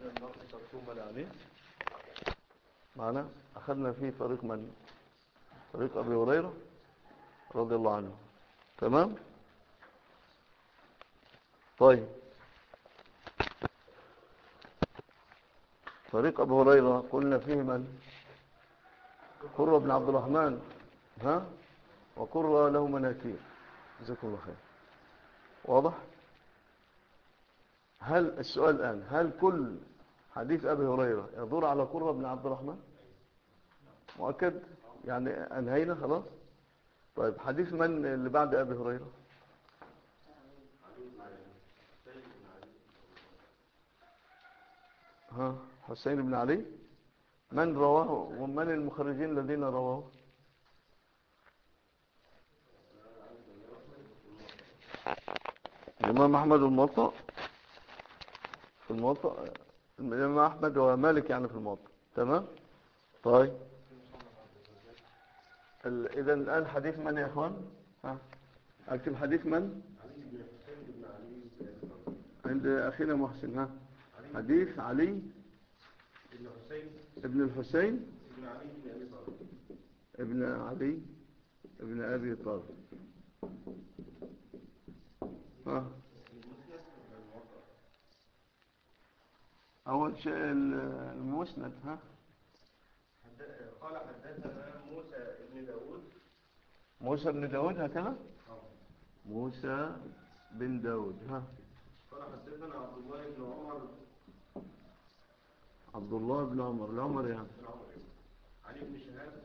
عليه معنا أخذنا فيه طريق من طريق أبي هريرة رضي الله عنه تمام طيب طريق أبو هريرة قلنا فيه من قرة بن عبد الرحمن ها وقرة له مناكير جزاكم الله خير واضح هل السؤال الآن هل كل حديث أبي هريرة يدور على قرة بن عبد الرحمن مؤكد يعني أنهينا خلاص طيب حديث من اللي بعد أبي هريرة ها حسين بن علي من رواه ومن المخرجين الذين رواه الإمام أحمد الموطأ في الموطأ الإمام أحمد ومالك يعني في الموطأ تمام طيب إذا الآن حديث من يا إخوان ها أكتب حديث من عند أخينا محسن ها حديث علي ابن الحسين ابن علي ابن أبي طالب ها أول شيء المسند ها قال حدثنا موسى بن داود موسى بن داود هكذا موسى بن داود ها قال حدثنا عبد الله بن عمر عبد الله بن عمر العمر يعني بن عمر عن ابن شهاب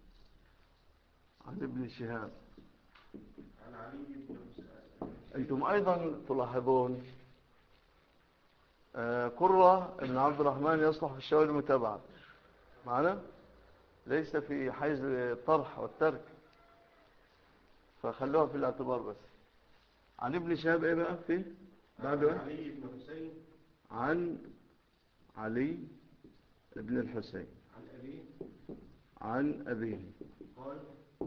عن ابن شهاب عن علي بن أنتم أيضا تلاحظون آه كرة ابن عبد الرحمن يصلح في الشوال المتابعة معنا ليس في حيز الطرح والترك فخلوها في الاعتبار بس عن ابن شهاب ايه بقى فيه بعد عن علي بن حسين عن علي ابن الحسين عن أبيه عن أبيه قال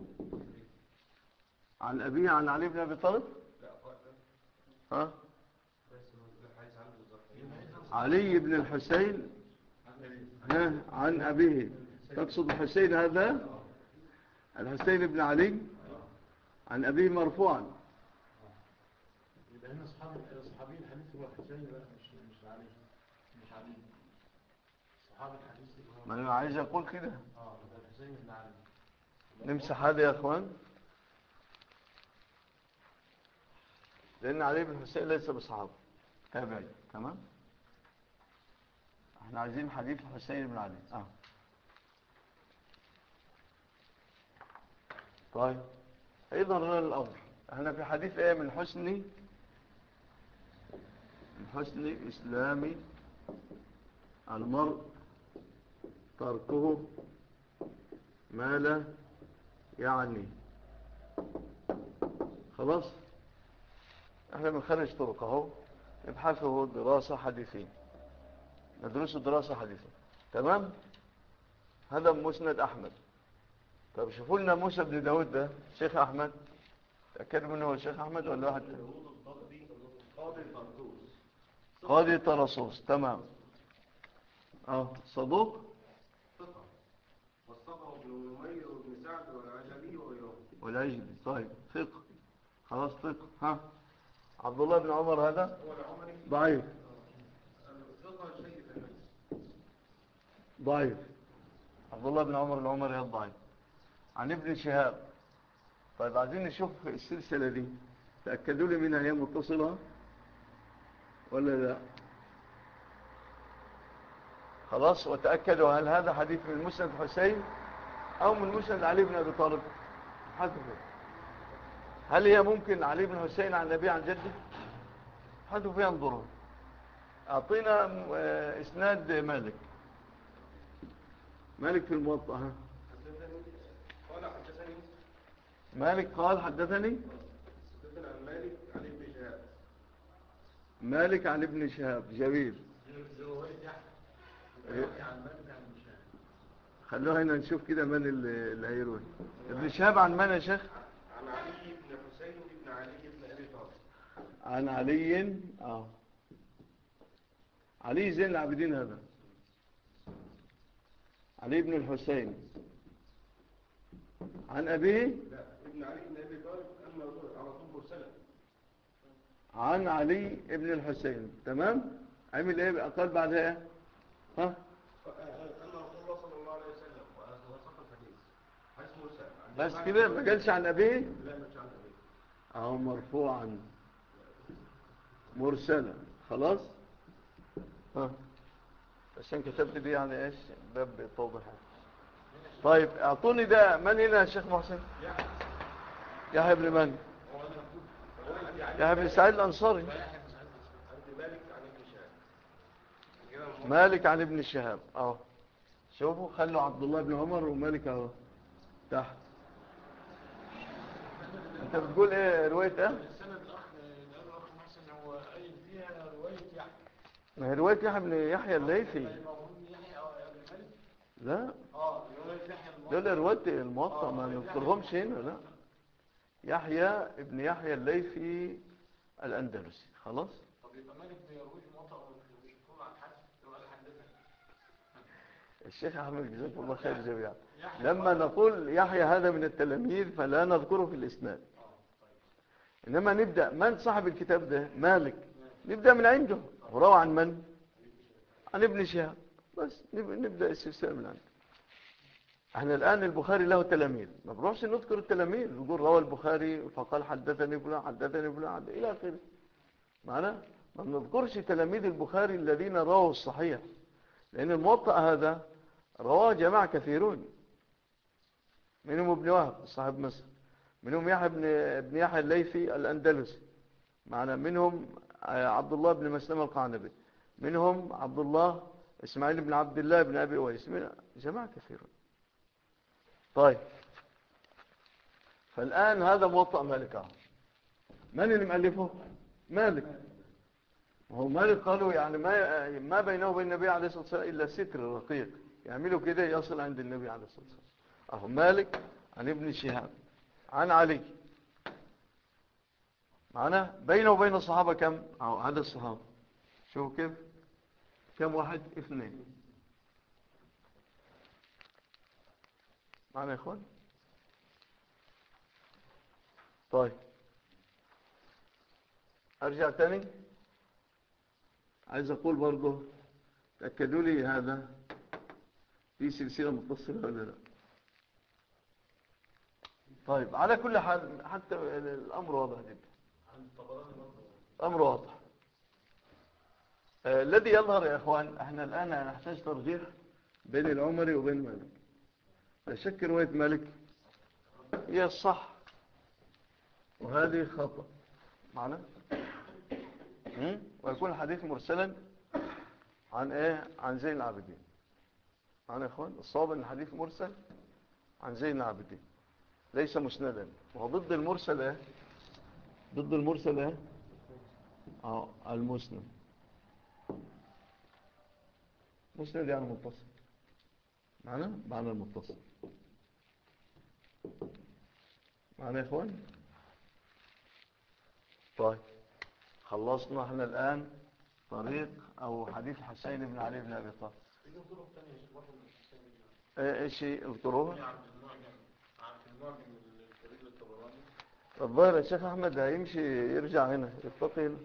عن أبيه عن علي بن أبي طالب لا قال ها بس الحديث عنده بالظبط علي بن الحسين ها عن أبيه تقصد الحسين هذا الحسين بن علي عن أبيه مرفوعا يبقى هنا اصحاب اصحابي الحديث هو الحسين بقى مش مش علي مش علي صحاب الحديث هو ما أنا عايز أقول كده اه يبقى الحسين بن علي نمسح هذا يا أخوان لأن علي بن الحسين ليس بصحابه تابعي تمام احنا عايزين حديث الحسين بن علي اه طيب ايضا لنا الامر احنا في حديث ايه من حسن من حسن اسلام المرء تركه ما لا يعني خلاص احنا بنخرج طرق اهو نبحثه دراسة حديثين ندرسه دراسة حديثة تمام هذا مسند أحمد طب شوفوا لنا موسى بن داود ده شيخ أحمد تأكدوا منه هو الشيخ أحمد ولا واحد تاني؟ داود الضبي قاضي الفردوس قاضي طرسوس تمام اه صدوق ثقة وثقه ابن نمير وابن سعد والعجبي وغيرهم والعجبي طيب ثقة خلاص ثقة ها عبد الله بن عمر هذا هو العمري ضعيف الثقة شيء في النفس ضعيف عبد الله بن عمر العمري الضعيف عن ابن شهاب طيب عايزين نشوف السلسلة دي تأكدوا لي منها هي متصلة ولا لا خلاص وتأكدوا هل هذا حديث من مسند حسين أو من مسند علي بن أبي طالب حذفوا هل هي ممكن علي بن حسين عن النبي عن جده حذفوا فيها انظروا أعطينا آه، إسناد مالك مالك في الموطأ ها حدثني قال حدثني مالك قال حدثني حدثنا عن مالك عن ابن شهاب مالك عن ابن شهاب جميل زي هو والد إيه. يحيى عن مالك عن مشاهد خلوها هنا نشوف كده من اللي اللي هيروي ابن شهاب عن من يا شيخ عن علي بن حسين بن علي بن ابي طالب عن علي اه علي زين العابدين هذا علي بن الحسين عن أبيه لا ابن علي بن ابي طالب اما على طول مرسلا عن علي بن الحسين تمام عمل ايه قال بعدها ايه ها ان رسول الله صلى الله عليه وسلم وصف الحديث حديث مرسل بس كده ما قالش عن أبيه لا مش عن ابي أو مرفوعا مرسلا خلاص ها عشان كتبت دي يعني ايش باب توضيح طيب اعطوني ده من هنا يا شيخ محسن يحيى بن من هو انا مكتوب روايه يعني يحيى بن سعيد الانصاري عند مالك عن ابن شهاب كده مالك عن ابن شهاب اهو شوفوا خلوا عبد الله بن عمر ومالك اهو تحت انت بتقول ايه روايه ايه السند الأخ قال الأخ محسن هو قايل فيها رواية يحيى ما هي روايه يحيى بن يحيى الليثي المفروض يحيى أو أبي مالك لا اه رواية يحيى الموضوع دول روايه الموطأ ما نذكرهمش هنا لا يحيى ابن يحيى الليثي الاندلسي خلاص طب يبقى مالك بيروي الموضع ومش مفروض عن حد لو قال حدثنا الشيخ احمد جزاكم الله خير جميعا يحيى لما نقول يحيى هذا من التلاميذ فلا نذكره في الاسناد اه طيب انما نبدا من صاحب الكتاب ده مالك نبدا من عنده وروى عن من عن ابن شهاب بس نب- نبدا السلسله من عنده احنا الان البخاري له تلاميذ ما بنروحش نذكر التلاميذ نقول روى البخاري فقال حدثني فلان حدثني فلان حد- الى اخره معنا ما بنذكرش تلاميذ البخاري الذين رووا الصحيح لان الموطأ هذا رواه جماعه كثيرون منهم ابن وهب صاحب مصر منهم يحيى بن ابن يحيى الليثي الاندلسي معنا منهم آه، عبد الله بن مسلمة القعنبي منهم عبد الله اسماعيل بن عبد الله بن ابي اويس من جماعه كثيرون طيب فالان هذا موطأ مالك اهو من اللي مؤلفه مالك وهو مالك قالوا يعني ما ما بينه وبين النبي عليه الصلاه والسلام الا ستر رقيق يعملوا كده يصل عند النبي عليه الصلاه والسلام اهو مالك عن ابن شهاب عن علي معنا بينه وبين الصحابة كم أو عدد الصحابة شوفوا كيف كم واحد اثنين معنا يا اخوان طيب ارجع تاني عايز اقول برضه تأكدوا لي هذا في سلسلة متصلة ولا لا طيب على كل حال حتى الأمر واضح جدا عن الطبراني برضه الأمر واضح آه، الذي يظهر يا أخوان احنا الآن نحتاج ترجيح بين العمري وبين مالك لا شك رواية مالك هي الصح وهذه خطأ معنا هم؟ ويكون الحديث مرسلا عن ايه عن زين العابدين معنا يا اخوان الصواب ان الحديث مرسل عن زين العابدين ليس مسندا وهو ضد المرسل ايه ضد المرسل ايه اه المسند مسند يعني متصل معنا معنى المتصل معنا يا اخوان طيب خلصنا احنا الان طريق او حديث حسين بن علي بن ابي طالب في طرق ثانية يا شيخ برضه من الحسين ايه ايش اذكروها عبد المعجم عبد المعجم الكبير الطبراني الظاهر يا شيخ احمد هيمشي يرجع هنا يتقي هنا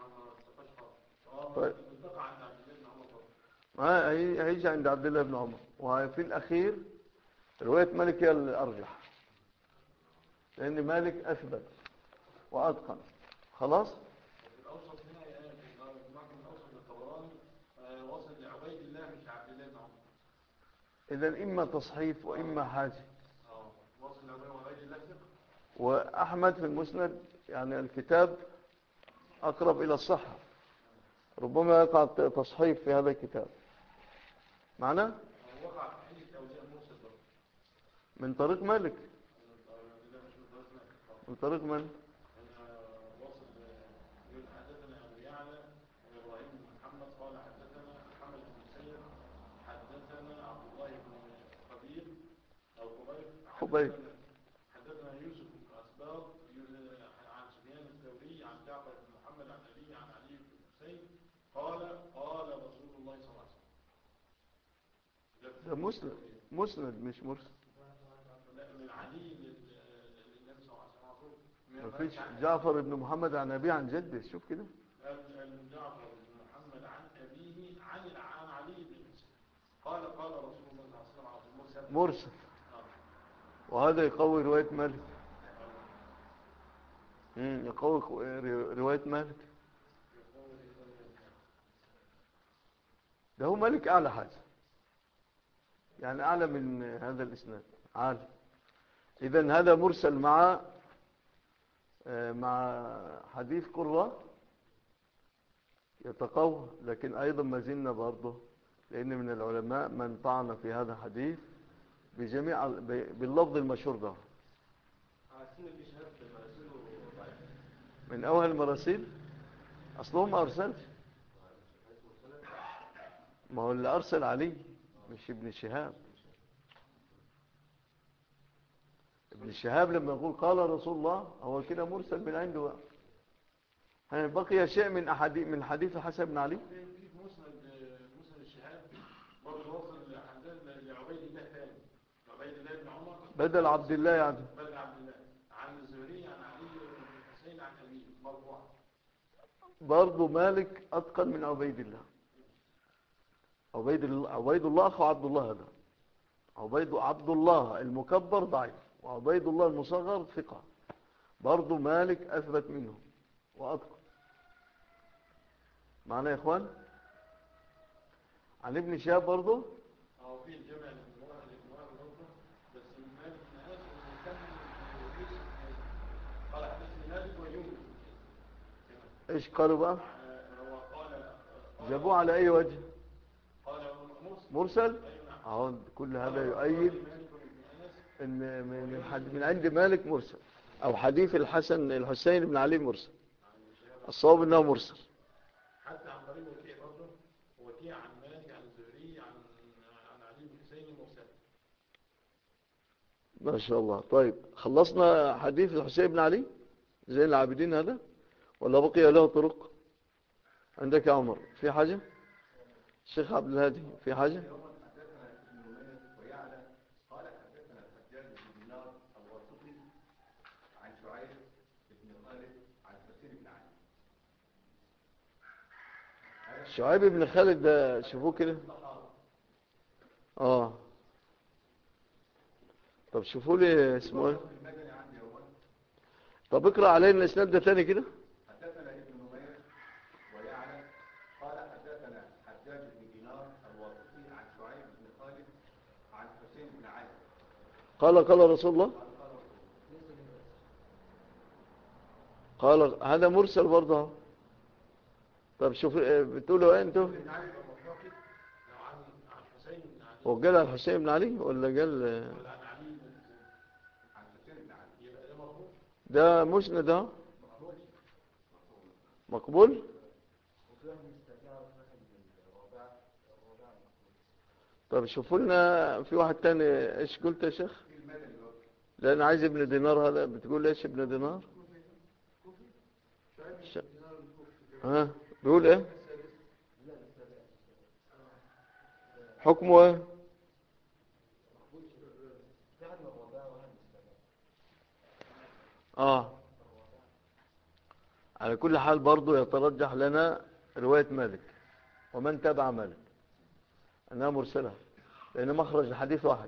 اه طيب. بتقع عند عبد الله بن عمر برضه ما هي هيجي عند عبد الله بن عمر وفي الأخير رواية مالك هي الأرجح لأن مالك أثبت وأتقن خلاص الأوسط هنا آه، في المعجم الأوسط للطبراني آه، وصل لعبيد الله مش عبد الله بن عمر إذا إما تصحيف وإما حاجة اه وصل لعبيد الله ثقة وأحمد في المسند يعني الكتاب أقرب إلى الصحة ربما يقع تصحيف في هذا الكتاب معنا آه، وقع في حديث أولياء مرسل برضه من طريق مالك آه، ده مش من طريقنا خالص. من طريق من أنا واصل يقول حدثنا أبو يعلى وإبراهيم بن محمد قال حدثنا محمد بن سيد حدثنا عبد الله بن خبيب أو خبيب خبيب. حدثنا- حدثنا يوسف بن أسباط يو- عن سفيان الثوري عن جعفر بن محمد عن أبي عن علي بن حسين قال قال الله صلى الله عليه وسلم ده مسند مسند مش مرسل لا من علي لل- للنبي صلى الله عليه وسلم على طول. من- مفيش جعفر بن محمد عن أبيه عن جده شوف كده قال جعفر بن محمد عن أبيه عن عن علي بن مسلم قال قال رسول الله صلى الله عليه وسلم على طول مرسل مرسل آه. وهذا يقوي رواية مالك مم، يقوي رواية مالك ده هو مالك أعلى حاجة يعني أعلى من هذا الإسناد عالي إذا هذا مرسل مع آه، مع حديث قرة يتقوى لكن أيضا ما زلنا برضه لأن من العلماء من طعن في هذا الحديث بجميع ب- باللفظ المشهور ده عارفين اللي شهاب مراسله ضعيف من أول المراسيل أصلهم ما أرسلش ما هو اللي أرسل عليه مش ابن شهاب ابن شهاب لما يقول قال رسول الله هو كده مرسل من عنده بقى. هل بقي شيء من أحاديث من حديث حسن بن علي في في مسند مسند الشهاب برضه وصل لحداد لعبيد الله ثاني عبيد الله بن عمر بدل عبد الله يعني بن عبد الله عن الزهري عن علي بن الحسين عن أبيه مرفوع برضه مالك أتقن من عبيد الله عبيد الله عبيد الله أخو عبد الله هذا عبيد عبد الله المكبر ضعيف وعبيد الله المصغر ثقة برضه مالك أثبت منه وأتقن معنا يا إخوان عن ابن شهاب برضه أو في الجمع للمرأة للمرأة برضه بس مالك بن أنس ومكمل في يوسف قال حدثني مالك ويونس إيش قالوا بقى هو قال قال- جابوه على أي وجه قال مرسل مرسل أيوة نعم أهو كل هذا يؤيد مالك بن أنس ان من من حد من عند مالك مرسل او حديث الحسن الحسين بن علي مرسل الصواب انه مرسل حتى عن طريق وكيع برضه وكيع عن مالك عن الزهري عن عن علي بن حسين مرسل ما شاء الله طيب خلصنا حديث الحسين بن علي زين العابدين هذا ولا بقي له طرق عندك يا عمر في حاجة الشيخ عبد الهادي في حاجة حدثنا ابن نمير ويعلى قال حدثنا الحجاج بن دينار الواسطي عن شعيب بن خالد عن حسين بن علي شعيب بن خالد ده شوفوه كده اه طب شوفوا لي اسمه ايه المدني عندي اول طب اقرا علينا الاسناد ده تاني كده حدثنا ابن نمير ويعلى قال حدثنا حجاج بن دينار الواسطي عن شعيب بن خالد عن حسين بن علي قال قال رسول الله قال قال رسول الله قال هذا مرسل برضه اهو. طب شوف اه، بتقولوا ايه انتوا بن علي بن مطلقي لو عن عن حسين بن علي هو قال على الحسين بن علي ولا قال اه، ولا عن علي بن حسين عن حسين بن علي يبقى ده مرفوع ده مسند اهو مقبول طب شوفوا لنا في واحد تاني ايش قلت يا شيخ في المدني برضه لا انا عايز ابن دينار هذا بتقول ايش ابن دينار ش... ها بيقول ايه حكمه ايه اه على كل حال برضو يترجح لنا رواية مالك ومن تبع مالك انها مرسلة لان مخرج الحديث واحد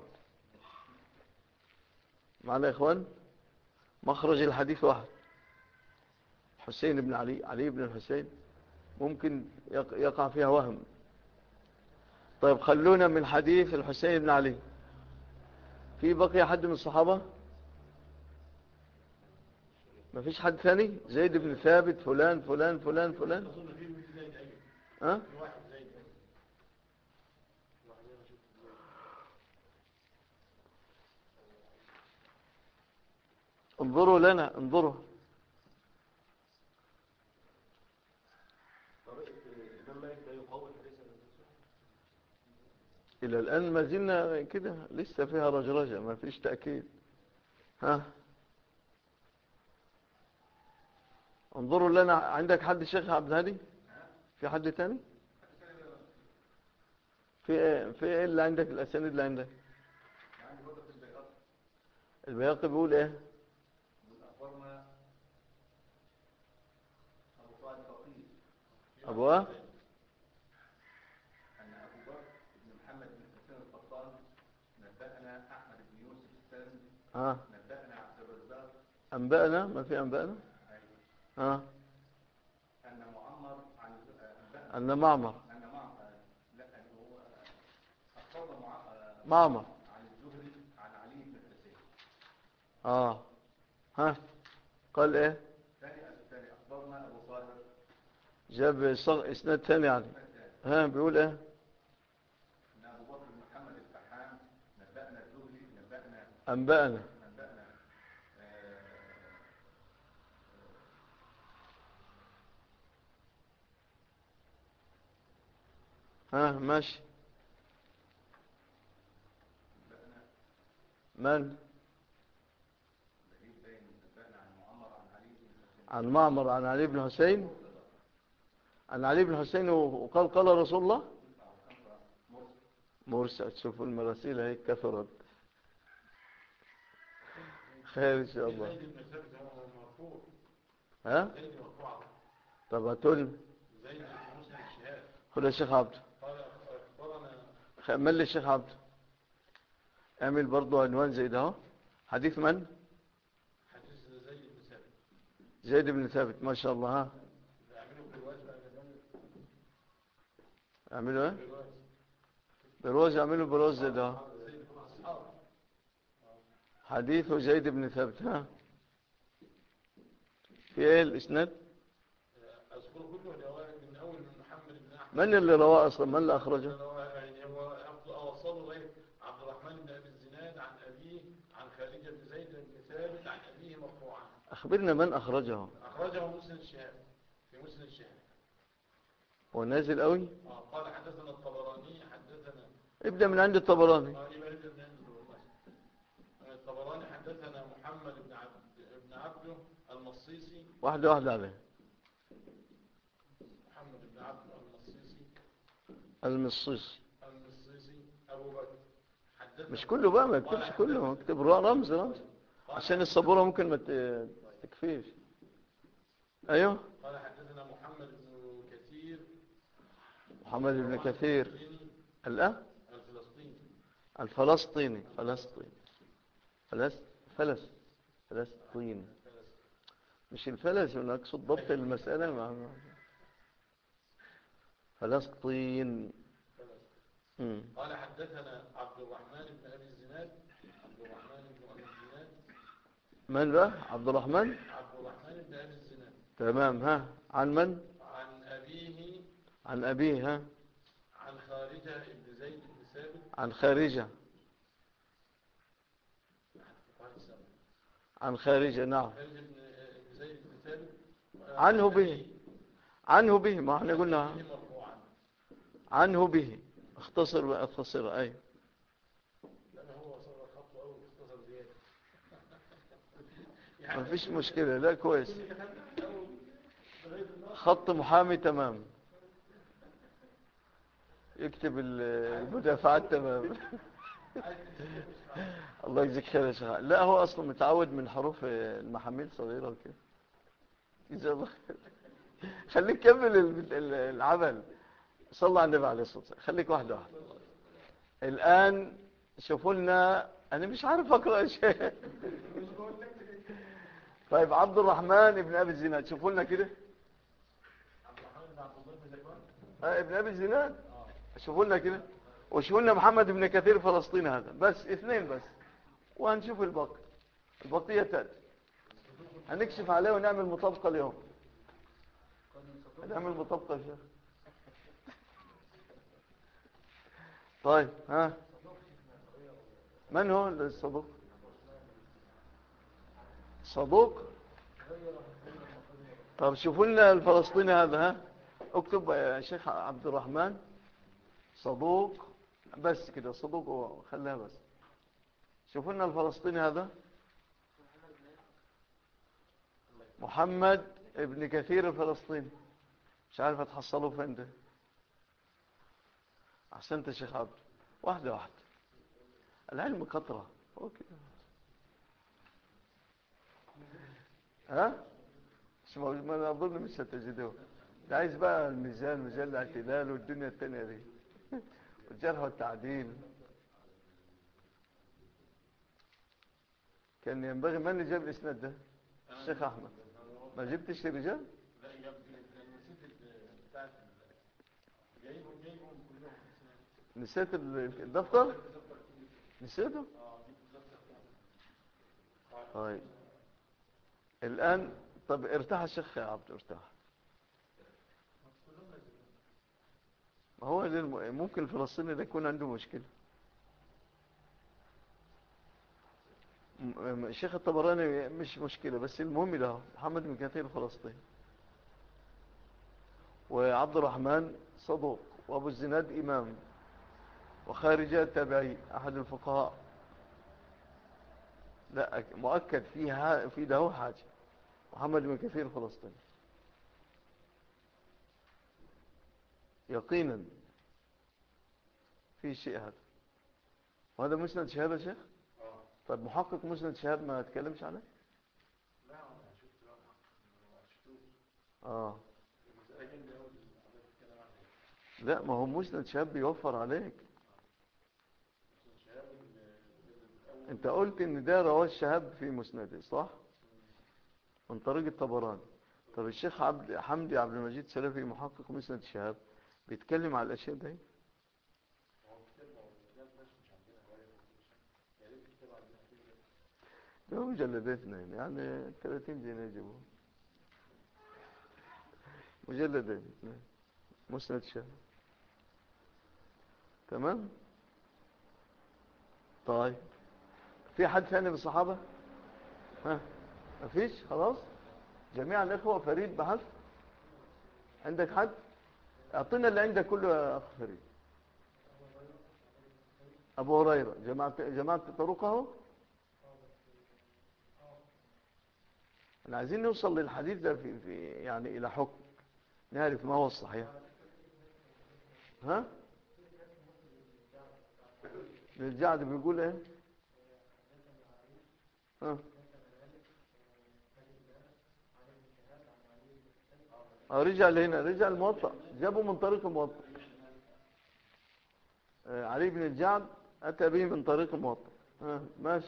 معنا يا اخوان مخرج الحديث واحد حسين بن علي علي بن الحسين ممكن يق- يقع فيها وهم طيب خلونا من حديث الحسين بن علي في بقي حد من الصحابة ما فيش حد ثاني زيد بن ثابت فلان فلان فلان فلان اظن في في زيد ايوه ها في واحد زيد ايوه واحد زي ما شفت زيد. انظروا لنا انظروا طريقة الإمام مالك لا يقوي حديث الرسول إلى الآن ما زلنا كده لسه فيها رجرجة ما فيش تأكيد ها انظروا لنا عندك حد شيخ عبد الهادي في حد تاني في ايه في ايه اللي عندك الاسانيد اللي عندك يعني برضه في البيهقي البياقي بيقول ايه من أخبرنا أبو طالب فقيه ابو إيه؟ أن أبو بكر بن محمد بن حسين القطان نبأنا أحمد بن يوسف السلمي ها نبأنا عبد الرزاق انبأنا ما في انبأنا أيوة. ها أن معمر عن أنبأنا ان معمر أن معمر لا هو أخبرنا مع- معمر عن الزهري عن علي بن الحسين اه ها قال ايه ثاني ثاني أخبرنا أبو طاهر جاب صغ... اسناد ثاني يعني ها بيقول ايه أن أبو بكر بن محمد الفحام نبأنا الزهري نبأنا انبأنا نبأنا آه، ها ماشي نبأنا من بعيد بين نبأنا عن معمر عن علي بن الحسين عن معمر عن علي بن حسين عن علي بن حسين وقال قال رسول الله مرسل تشوفوا المراسيل هيك كثرت خير ان شاء الله زيد بن ثابت هو مرفوع ها زيد مرفوع طب هاتوا زيد بن مسلم الشهاد خد يا شيخ عبد قال أخبرنا خمل لي الشيخ عبد اعمل برضو عنوان زي ده اهو. حديث من حديث زيد بن ثابت زيد بن ثابت ما شاء الله ها اعملوا برواز بقى اعملوا ايه برواز بروز اعملوا بروز زي ده اهو. زيد بن أصحاب حديث زيد بن ثابت ها في ايه الاسناد أذكر كله رواية من أول من محمد بن أحمد من اللي رواه اصلا من اللي اخرجه يعني هو أوصله غير عبد الرحمن بن أبي الزناد عن أبيه عن خارجة بن زيد بن ثابت عن أبيه مرفوعا اخبرنا من اخرجه أخرجه مسلم الشهاب في مسلم الشهاب ونازل قوي آه، قال حدثنا الطبراني حدثنا ابدا من عند الطبراني آه، يبقى يبدأ من عنده والله. آه، الطبراني حدثنا محمد بن عبد بن عبده المصيصي واحده واحده عليه محمد بن عبد المصيصي المصيص المصيصي أبو بكر حدثنا مش كله بقى ما يكتبش كله اكتب رمز رمز عشان السبوره ممكن ما ت- تكفيش ايوه قال حدثنا محمد بن كثير محمد بن كثير الفلسطيني الأه الفلسطيني الفلسطيني فلسطين فلس فلس فلسطين مش الفلس انا اقصد ضبط المساله مع فلسطين مم. قال حدثنا عبد الرحمن بن ابي الزناد عبد الرحمن بن ابي الزناد من بقى عبد الرحمن عبد الرحمن بن ابي الزناد تمام ها عن من عن ابيه عن أبيه ها عن خارجه بن زيد بن ثابت عن خارجة قال السلام. عن خارجة نعم خارجه بن بن زيد بن ثابت عنه عن به. أبيه. عنه به ما احنا قلنا أبيه مرفوعا عنه به اختصر اختصر اي لأن هو صار خطه أول اختصر زيادة ما فيش مشكلة لا كويس كل كتاب أول لغاية النص خط محامي تمام يكتب ال- المدافعات تمام الله يجزيك خير يا شيخ لا هو اصلا متعود من حروف المحاميل صغيرة وكده جزاه الله خير خليك كمل ال- ال- العمل صلى على النبي عليه الصلاة والسلام خليك واحدة واحدة الآن شوفوا لنا أنا مش عارف أقرأ شيء طيب عبد الرحمن ابن أبي الزناد شوفوا لنا كده عبد الرحمن بن عبد الله بن زكوان آه، ابن أبي الزناد اه شوفوا لنا كده وشوفوا لنا محمد بن كثير فلسطين هذا بس اثنين بس وهنشوف الباقي البقية تأتي هنكشف عليه ونعمل مطابقة اليوم هنعمل مطابقة يا شيخ طيب ها من هو الصدوق صدوق طب شوفوا لنا الفلسطيني هذا ها اكتب يا شيخ عبد الرحمن صدوق بس كده صدوق وخليها بس شوفوا لنا الفلسطيني هذا محمد ابن كثير الفلسطيني مش عارف هتحصلوا فين ده احسنت يا شيخ عبد واحده واحده العلم قطره اوكي ها مش موجود ما انا اظن مش هتجدوه ده عايز بقى الميزان ميزان الاعتدال والدنيا التانية دي والجرح والتعديل كان ينبغي من اللي جاب الاسناد ده الشيخ احمد ما جبتش الرجال لا يا ابني انا نسيت ال- بتاعت ال- جايبهم جايبهم كلهم نسيت ال- الدفتر نسيته اه جبت الدفتر بتاعهم. طيب الان طب ارتاح يا شيخ يا عبد ارتاح ما هو للم... ممكن الفلسطيني ده يكون عنده مشكلة م- م- الشيخ الطبراني مش مشكلة بس المهم ده محمد بن كثير فلسطين وعبد الرحمن صدوق وابو الزناد امام وخارجة تابعي احد الفقهاء لا أك- مؤكد فيها في ده حاجة محمد بن كثير فلسطين يقينا في شيء هذا وهذا مسند شهاب يا شيخ اه طيب محقق مسند شهاب ما تكلمش عليه لا انا شفت بقى ما شفتوش اه المسألة جامدة قوي اللي حضرتك بتتكلم عنها لا ما هو مسند شهاب بيوفر عليك بس شهاب ال- ال- الاول انت قلت ان ده رواه الشهاب في مسنده صح من طريق الطبراني طب الشيخ عبد حمدي عبد المجيد سلفي محقق مسند شهاب بيتكلم على الاشياء دي هو كتاب هو كتاب بس مش عندنا هواية مش يا ريت الكتاب عندنا كده ده مجلدين يعني 30 جنيه يجيبوه مجلدين اثنين. مسند شهاب تمام طيب في حد ثاني من الصحابة ها مفيش خلاص جميع الإخوة فريد بحث عندك حد اعطينا اللي عندك كله يا أخ فريد أبو هريرة جماعة جماعة طرقه احنا عايزين نوصل للحديث ده في, في يعني إلى حكم نعرف ما هو الصحيح ها الجعد بيقول ايه ها اه رجع لهنا رجع الموطأ جابوا من طريق الموطأ آه، علي بن الجعد أتى به من طريق الموطأ ها ماشي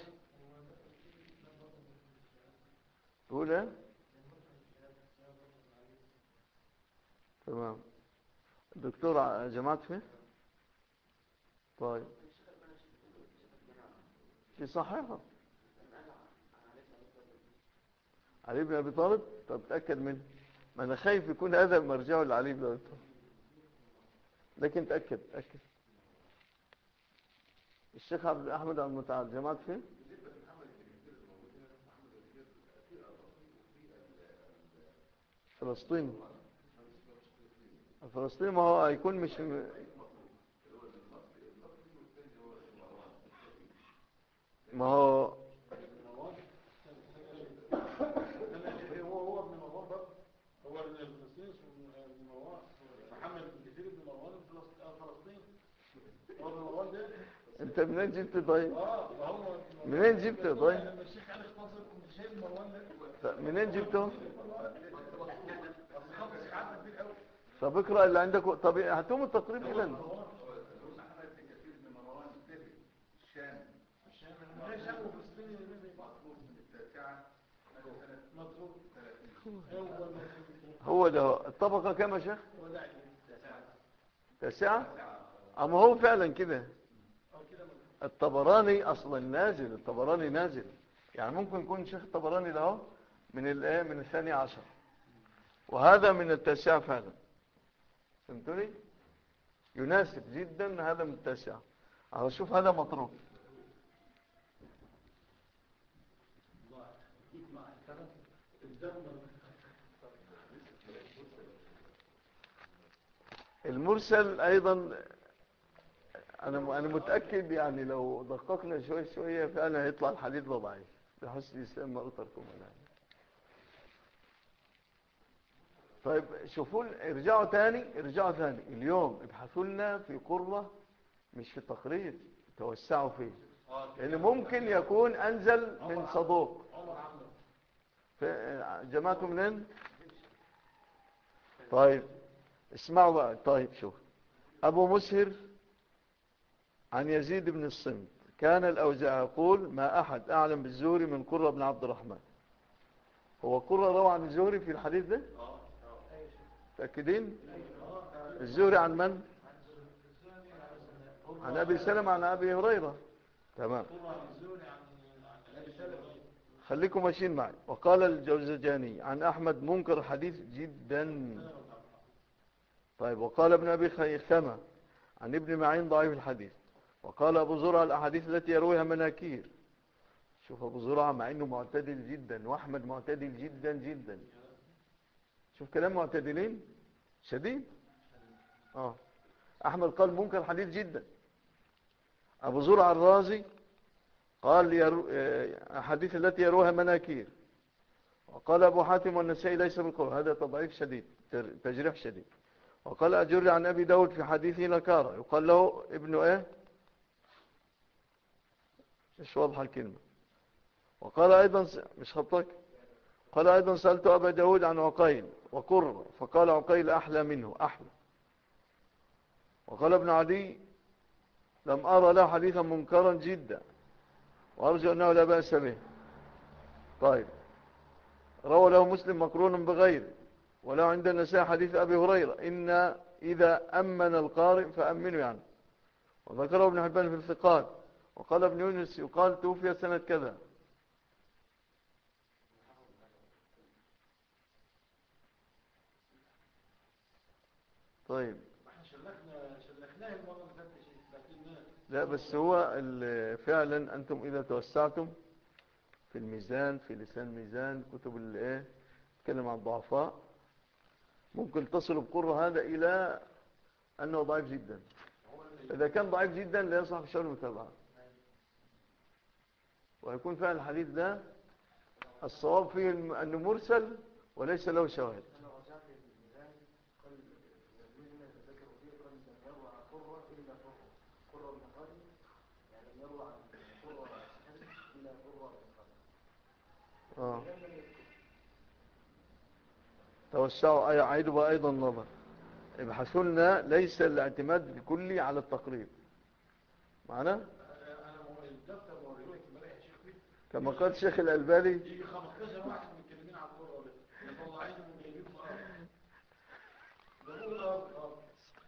تقول ايه تمام الدكتور ع- جماعة فين طيب في صحيحة علي بن ابي طالب طب تاكد منه ما انا خايف يكون هذا مرجعه لعلي بن ابي طالب لكن تاكد تاكد الشيخ عبد احمد عبد المتعال جماعة فين فلسطين فلسطين ما هو هيكون مش ما هو هو هو ابن مروان برضه هو الفلسطيني اسمه ابن مروان محمد بن كثير بن مروان الفلسط- آه، فلسطين هو ابن مروان ده انت منين جبت طيب اه ما هو منين جبته طيب لما الشيخ علي اختصر كنت شايل مروان ده طب منين جبته اصل خط الشيخ عبد كبير قوي طب اقرا اللي عندك طب هاتهم التقريب الى أحمد بن كثير بن مروان الدهري الشام عشان ما هي شاب فلسطيني النبي مطلوب من التاسعة سنة مضروب 30 هو المضروب. هو ده الطبقة كام يا شيخ هو ده تسعة اما هو فعلا كده او كده مضروب. الطبراني اصلا نازل الطبراني نازل يعني ممكن يكون شيخ الطبراني ده هو من الايه من الثاني عشر وهذا من التاسعة فعلا فهمتوني يناسب جدا هذا من التاسعة اهو شوف هذا مطروح المرسل ايضا انا انا متاكد يعني لو دققنا شويه شويه فعلا هيطلع الحديث ده ضعيف بحسن الاسلام ما اتركم يعني طيب شوفوا ارجعوا تاني ارجعوا تاني اليوم ابحثوا لنا في قرة مش في التقرير توسعوا فيه لان ممكن يكون انزل من صدوق عمر عمرو في- جماعته منين طيب اسمعوا بقى طيب شوف ابو مسهر عن يزيد بن الصمت كان الاوزاع يقول ما احد اعلم بالزهري من قرة بن عبد الرحمن هو قرة روى عن الزهري في الحديث ده اه اه متاكدين الزهري عن من عن ابي سلمة عن ابي هريره تمام طبعا الزهري عن عن ابي سلمة خليكم ماشيين معي وقال الجوزجاني عن احمد منكر حديث جدا طيب وقال ابن أبي خيثمة عن ابن معين ضعيف الحديث وقال أبو زرع الأحاديث التي يرويها مناكير شوف أبو زرع مع أنه معتدل جدا وأحمد معتدل جدا جدا شوف كلام معتدلين شديد آه. أحمد قال منكر حديث جدا أبو زرع الرازي قال يرو... آه، أحاديث التي يرويها مناكير وقال أبو حاتم والنسائي ليس بالقول هذا تضعيف شديد تر- تجريح شديد وقال أجر عن أبي داود في حديثه نكارة يقال له ابن إيه مش واضحة الكلمة وقال أيضا س- مش خطك قال أيضا سألت أبا داود عن عقيل وقر فقال عقيل أحلى منه أحلى وقال ابن عدي لم أرى له حديثا منكرا جدا وأرجو أنه لا بأس به طيب روى له مسلم مقرون بغيره ولو عند النساء حديث أبي هريرة إن إذا أمن القارئ فأمنوا يعني وذكره ابن حبان في الثقات وقال ابن يونس يقال توفي سنة كذا طيب احنا شلخنا شلخناه المره اللي فاتت يا شيخ لكن لا بس هو ال- فعلا أنتم إذا توسعتم في الميزان في لسان ميزان كتب الايه تتكلم عن الضعفاء ممكن تصل بقرة هذا إلى أنه ضعيف جدا إذا كان ضعيف جدا لا يصح في شأن المتابعة ويكون فعلا الحديث ده الصواب فيه الم- أنه مرسل وليس له شواهد أنا رجعت الميزان قال الميزان يتذكر فيه قال لم يروى عن قرة إلا قرة قرة بن خالد يعني لم يروى عن قرة الصحابي إلا قرة بن خالد آه. لم يذكر توسعوا أي عيدوا بقى أيضا النظر ابحثوا لنا ليس الاعتماد الكلي على التقريب معنا انا مو- الدفتر موريهولك امبارح يا شيخ فيه كما قال الشيخ الألباني يجي 15 واحد متكلمين عن القرى ده مطلعين وجايبين في الارض ده هو الارض اه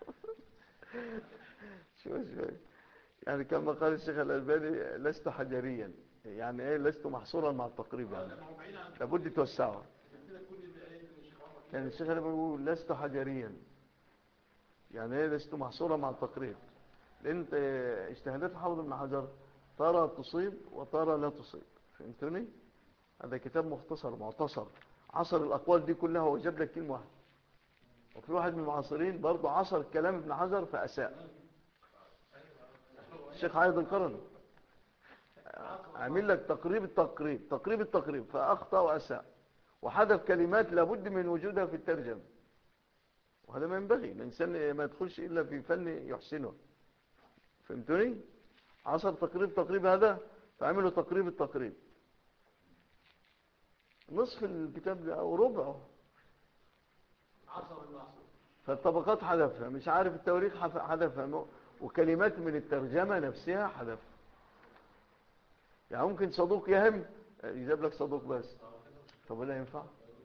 شوي شوي يعني كما قال الشيخ الألباني لست حجريا يعني ايه لست محصورا مع التقريب يعني ما هو بعيد عن لابد توسعها قلت لك كل اللي قايل الشيخ عمر يعني الشيخ الألباني بيقول لست حجريا يعني ايه لست محصورا مع التقريب لان انت اجتهادات حافظ ابن حجر ترى تصيب وترى لا تصيب فهمتني هذا كتاب مختصر معتصر عصر الأقوال دي كلها وجاب لك كلمة واحدة وفي واحد من المعاصرين برضه عصر كلام ابن حجر فأساء الشيخ عايد القرن عامل لك تقريب التقريب تقريب التقريب فأخطأ وأساء وحذف كلمات لابد من وجودها في الترجمة وهذا ما ينبغي الإنسان ما يدخلش إلا في فن يحسنه فهمتني عصر تقريب تقريب هذا فعملوا تقريب التقريب نصف الكتاب ده أو ربعه عصر المعصر فالطبقات حذفها مش عارف التواريخ حف- حذفها م- وكلمات من الترجمة نفسها حذفها يعني ممكن صدوق يهم يجيب لك صدوق بس طب لا ينفع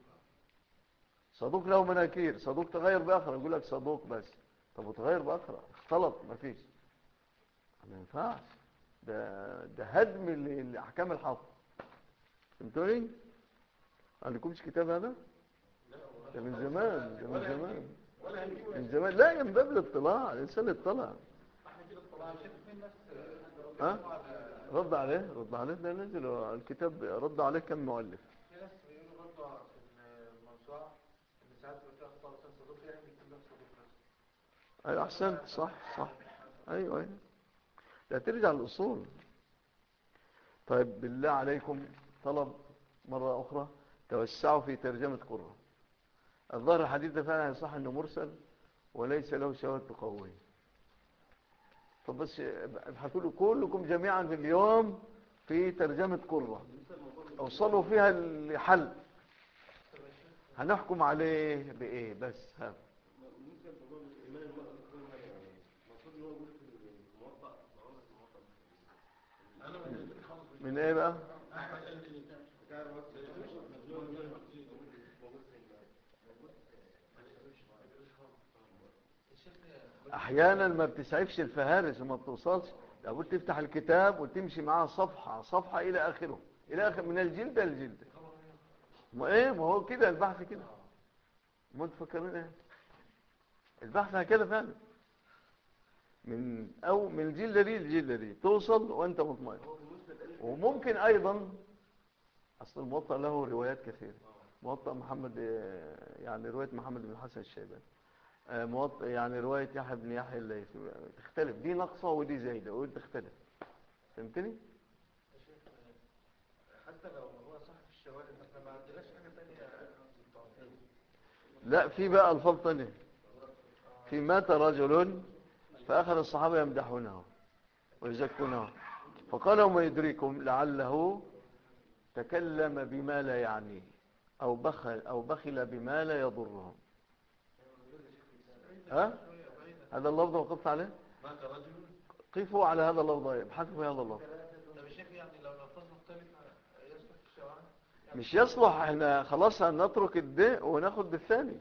صدوق له مناكير صدوق تغير بآخر يقول لك صدوق بس طب وتغير بآخر اختلط مفيش ما ينفعش ده ده هدم ل- لأحكام الحافظ فهمتوني؟ عندكمش كتاب هذا؟ ده من زمان ده من زمان ولا هنجيبه من زمان لا من باب الاطلاع الانسان اطلع احنا كده طلعنا شيخ فين ناس ها رد عليه رد عليه ده نزل الكتاب رد عليه كم مؤلف في ناس بيقولوا برضه في الموسوعة إن ساعات بيبقى فيها أخطاء لسان صدوق يعني بيكتب لك صدوق بس ايوه احسنت صح صح ايوه ايوه لا ترجع للاصول طيب بالله عليكم طلب مره اخرى توسعوا في ترجمه قرة الظاهر الحديث ده فعلا يصح انه مرسل وليس له شواهد تقويه طب بس ابحثوا له كلكم جميعا في اليوم في ترجمة قرة اوصلوا فيها الحل هنحكم عليه بايه بس ها بالنسبه لموضوع الايمان المرأة الكون يعني المفروض ان هو موجود في الموطأ معروف في الموطأ انا ما قدرتش خالص من ايه بقى احمد قال لي بتاع بتاع الوقت مجنون مجنون موجود في موجود احيانا ما بتسعفش الفهارس وما بتوصلش لابد تفتح الكتاب وتمشي معاه صفحة صفحة الى اخره الى اخر من الجلدة للجلدة ما ايه ما هو كده البحث كده ما انتوا فاكرين ايه البحث هكذا فعلا من او من الجلدة دي للجلدة دي توصل وانت مطمئن وممكن ايضا اصل الموطأ له روايات كثيرة موطأ محمد آه، يعني رواية محمد بن الحسن الشيباني آه، موطأ يعني رواية يحيى بن يحيى الليثي تختلف دي ناقصة ودي زايدة ودي تختلف فهمتني؟ حتى لو هو صح في الشواهد احنا ما عندناش حاجه ثانيه لا في بقى الفاظ تانية في مات رجل فأخذ الصحابة يمدحونه ويزكونه فقال وما يدريكم لعله تكلم بما لا يعنيه أو بخل, أو بخل بما لا يضرهم ها؟ هذا اللفظ وقفت عليه مات رجل قفوا على هذا اللفظ ابحثوا في هذا اللفظ طب الشيخ يعني لو الالفاظ مختلفه يصلح في الشواهد مش يصلح احنا خلاص هنترك الد وناخد بالثاني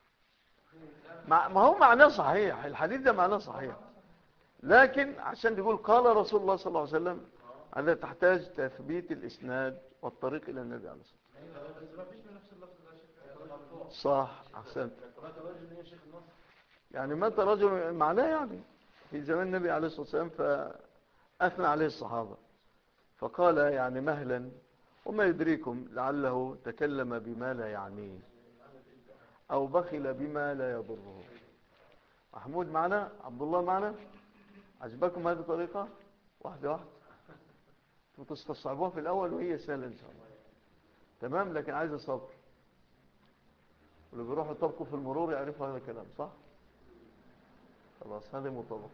مع ما هو معناه صحيح الحديث ده معناه صحيح لكن عشان تقول قال رسول الله صلى الله عليه وسلم هذا تحتاج تثبيت الإسناد والطريق إلى النبي عليه الصلاة بس ما فيش من نفس اللفظ ده يا شيخ المرفوع والسلام صح أحسنت مات رجل يا شيخ النص يعني مات رجل معناه يعني في زمان النبي عليه الصلاة والسلام فأثنى عليه الصحابة فقال يعني مهلا وما يدريكم لعله تكلم بما لا يعنيه أو بخل بما لا يضره محمود معنا عبد الله معنا عجبكم هذه الطريقة واحدة واحدة وتستصعبوها في الأول وهي سهلة إن شاء الله تمام لكن عايز صبر واللي بيروحوا يطبقوا في المرور يعرفوا هذا الكلام صح خلاص هذه مطابقة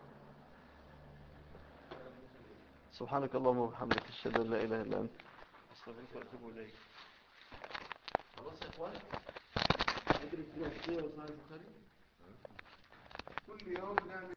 سبحانك اللهم وبحمدك اشهد ان لا اله الا انت استغفرك واتوب اليك خلاص يا اخوان ندرس فيها السيره وصحيح البخاري كل يوم نعمل